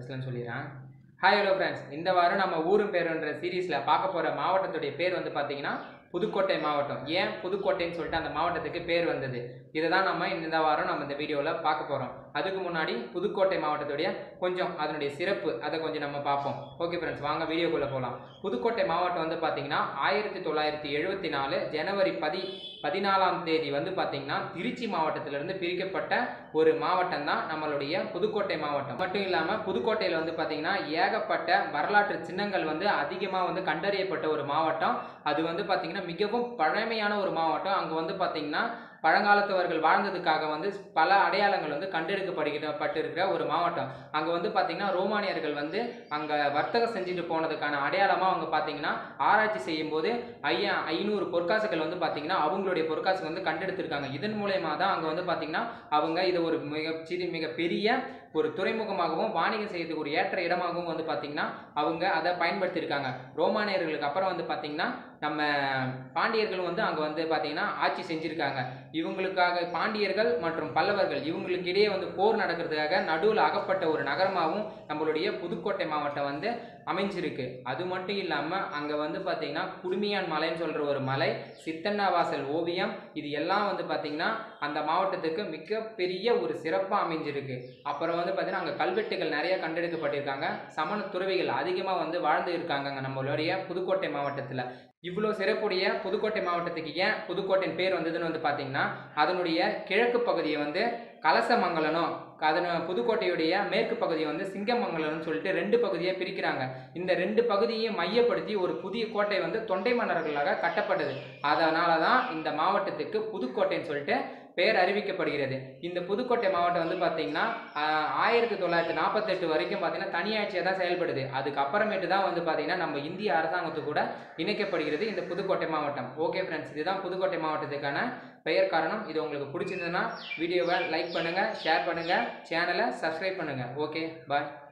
ஃபஸ்ட்லன்னு சொல்லிடுறேன் hi hello friends இந்த வாரம் நம்ம ஊரும் பேருன்ற சீரீஸில் பார்க்க போகிற மாவட்டத்துடைய பேர் வந்து பார்த்தீங்கன்னா புதுக்கோட்டை மாவட்டம் ஏன் புதுக்கோட்டைன்னு சொல்லிட்டு அந்த மாவட்டத்துக்கு பேர் வந்தது இதை தான் நம்ம இந்த வாரம் நம்ம இந்த வீடியோவில் பார்க்க போகிறோம் அதுக்கு முன்னாடி புதுக்கோட்டை மாவட்டத்துடைய கொஞ்சம் அதனுடைய சிறப்பு அதை கொஞ்சம் நம்ம பார்ப்போம் ஓகே ஃப்ரெண்ட்ஸ் வாங்க வீடியோக்குள்ளே போகலாம் புதுக்கோட்டை மாவட்டம் வந்து பார்த்தீங்கன்னா ஆயிரத்தி தொள்ளாயிரத்தி எழுபத்தி நாலு ஜனவரி பதி பதினாலாம் தேதி வந்து பார்த்தீங்கன்னா திருச்சி மாவட்டத்திலிருந்து பிரிக்கப்பட்ட ஒரு மாவட்டம் தான் நம்மளுடைய புதுக்கோட்டை மாவட்டம் மட்டும் இல்லாமல் புதுக்கோட்டையில் வந்து பார்த்தீங்கன்னா ஏகப்பட்ட வரலாற்று சின்னங்கள் வந்து அதிகமாக வந்து கண்டறியப்பட்ட ஒரு மாவட்டம் அது வந்து பார்த்தீங்கன்னா மிகவும் பழமையான ஒரு மாவட்டம் அங்கே வந்து பார்த்தீங்கன்னா பழங்காலத்தவர்கள் வாழ்ந்ததுக்காக வந்து பல அடையாளங்கள் வந்து கண்டெடுக்கப்பட்டிருக்கிற ஒரு மாவட்டம் அங்கே வந்து பார்த்தீங்கன்னா ரோமானியர்கள் வந்து அங்கே வர்த்தகம் செஞ்சுட்டு போனதுக்கான அடையாளமாக அவங்க பார்த்தீங்கன்னா ஆராய்ச்சி செய்யும்போது ஐயா ஐநூறு பொற்காசுகள் வந்து பார்த்தீங்கன்னா அவங்களுடைய பொற்காசு வந்து கண்டெடுத்திருக்காங்க இதன் மூலயமா தான் அங்கே வந்து பார்த்தீங்கன்னா அவங்க இதை ஒரு மிக சிறு மிக பெரிய ஒரு துறைமுகமாகவும் வாணிகம் செய்யறதுக்கு ஒரு ஏற்ற இடமாகவும் வந்து பார்த்தீங்கன்னா அவங்க அதை பயன்படுத்தியிருக்காங்க ரோமானியர்களுக்கு அப்புறம் வந்து பார்த்தீங்கன்னா நம்ம பாண்டியர்களும் வந்து அங்கே வந்து பார்த்தீங்கன்னா ஆட்சி செஞ்சுருக்காங்க இவங்களுக்காக பாண்டியர்கள் மற்றும் பல்லவர்கள் இவங்களுக்கு இடையே வந்து போர் நடக்கிறதுக்காக நடுவில் அகப்பட்ட ஒரு நகரமாகவும் நம்மளுடைய புதுக்கோட்டை மாவட்டம் வந்து அமைஞ்சிருக்கு அது மட்டும் இல்லாமல் அங்கே வந்து பார்த்தீங்கன்னா குடுமியான் மலைன்னு சொல்கிற ஒரு மலை சித்தன்னாவாசல் ஓவியம் இது எல்லாம் வந்து பார்த்தீங்கன்னா அந்த மாவட்டத்துக்கு மிகப்பெரிய ஒரு சிறப்பாக அமைஞ்சிருக்கு அப்புறம் வந்து பார்த்தீங்கன்னா அங்கே கல்வெட்டுகள் நிறைய கண்டெடுக்கப்பட்டிருக்காங்க சமண துறவிகள் அதிகமாக வந்து வாழ்ந்து இருக்காங்க அங்கே நம்மளுடைய புதுக்கோட்டை மாவட்டத்தில் இவ்வளோ சிறப்புடைய புதுக்கோட்டை மாவட்டத்துக்கு ஏன் புதுக்கோட்டையின் பேர் வந்ததுன்னு வந்து பார்த்தீங்கன்னா அதனுடைய கிழக்கு பகுதியை வந்து கலசமங்கலனும் அதன் புதுக்கோட்டையுடைய மேற்கு பகுதியை வந்து சிங்கமங்கலம்னு சொல்லிட்டு ரெண்டு பகுதியாக பிரிக்கிறாங்க இந்த ரெண்டு பகுதியையும் மையப்படுத்தி ஒரு புதிய கோட்டை வந்து தொண்டை மன்னர்களாக கட்டப்பட்டது அதனால தான் இந்த மாவட்டத்துக்கு புதுக்கோட்டைன்னு சொல்லிட்டு பெயர் அறிவிக்கப்படுகிறது இந்த புதுக்கோட்டை மாவட்டம் வந்து பார்த்தீங்கன்னா ஆஹ், ஆயிரத்தி தொள்ளாயிரத்தி நாற்பத்தெட்டு வரைக்கும் பார்த்தீங்கன்னா தனியாட்சியாக தான் செயல்படுது அதுக்கப்புறமேட்டு தான் வந்து பார்த்தீங்கன்னா நம்ம இந்திய அரசாங்கத்து கூட இணைக்கப்படுகிறது இந்த புதுக்கோட்டை மாவட்டம் ஓகே ஃப்ரெண்ட்ஸ் இதுதான் புதுக்கோட்டை மாவட்டத்துக்கான பெயர் காரணம் இது உங்களுக்கு பிடிச்சிருந்ததுன்னா வீடியோவை லைக் பண்ணுங்கள் ஷேர் பண்ணுங்கள் சேனலை சப்ஸ்கிரைப் பண்ணுங்கள் ஓகே பாய்